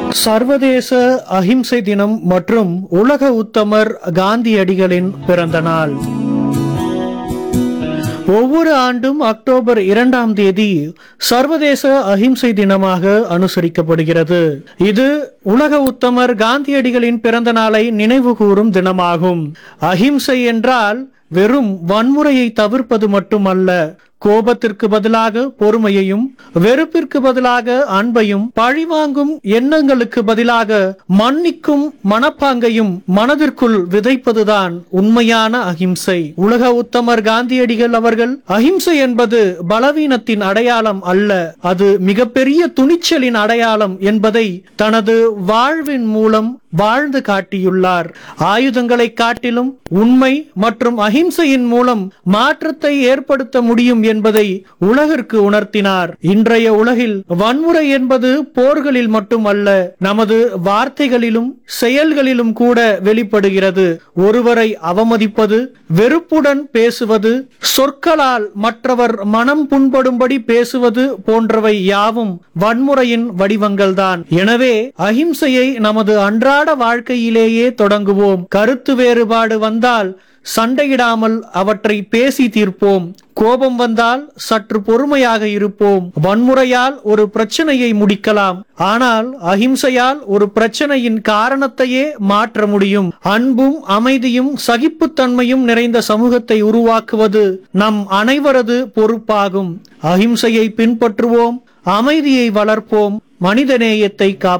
சர்வதேச அஹிம்சை தினம் மற்றும் உலக உத்தமர் காந்தியடிகளின் பிறந்த நாள் ஒவ்வொரு ஆண்டும் அக்டோபர் இரண்டாம் தேதி சர்வதேச அஹிம்சை தினமாக அனுசரிக்கப்படுகிறது இது உலக உத்தமர் காந்தியடிகளின் பிறந்த நாளை நினைவு கூறும் தினமாகும் அஹிம்சை என்றால் வெறும் வன்முறையை தவிர்ப்பது மட்டுமல்ல கோபத்திற்கு பதிலாக பொறுமையையும் வெறுப்பிற்கு பதிலாக அன்பையும் பழிவாங்கும் எண்ணங்களுக்கு பதிலாக மன்னிக்கும் மனப்பாங்கையும் மனதிற்குள் விதைப்பதுதான் உண்மையான அகிம்சை உலக உத்தமர் காந்தியடிகள் அவர்கள் அகிம்சை என்பது பலவீனத்தின் அடையாளம் அல்ல அது மிகப்பெரிய துணிச்சலின் அடையாளம் என்பதை தனது வாழ்வின் மூலம் வாழ்ந்து காட்டியுள்ளார் ஆயுதங்களை காட்டிலும் உண்மை மற்றும் அகிம்சையின் மூலம் மாற்றத்தை ஏற்படுத்த முடியும் என்பதை உலகிற்கு உணர்த்தினார் இன்றைய உலகில் வன்முறை என்பது போர்களில் மட்டுமல்ல நமது வார்த்தைகளிலும் செயல்களிலும் கூட வெளிப்படுகிறது ஒருவரை அவமதிப்பது வெறுப்புடன் பேசுவது சொற்களால் மற்றவர் மனம் புண்படும்படி பேசுவது போன்றவை யாவும் வன்முறையின் வடிவங்கள்தான் எனவே அகிம்சையை நமது அன்றாட வாழ்க்கையிலேயே தொடங்குவோம் கருத்து வேறுபாடு வந்தால் சண்டையிடாமல் அவற்றை பேசி தீர்ப்போம் கோபம் வந்தால் சற்று பொறுமையாக இருப்போம் வன்முறையால் ஒரு பிரச்சனையை முடிக்கலாம் ஆனால் அகிம்சையால் ஒரு பிரச்சனையின் காரணத்தையே மாற்ற முடியும் அன்பும் அமைதியும் சகிப்புத்தன்மையும் நிறைந்த சமூகத்தை உருவாக்குவது நம் அனைவரது பொறுப்பாகும் அகிம்சையை பின்பற்றுவோம் அமைதியை வளர்ப்போம் மனிதநேயத்தை காப்போம்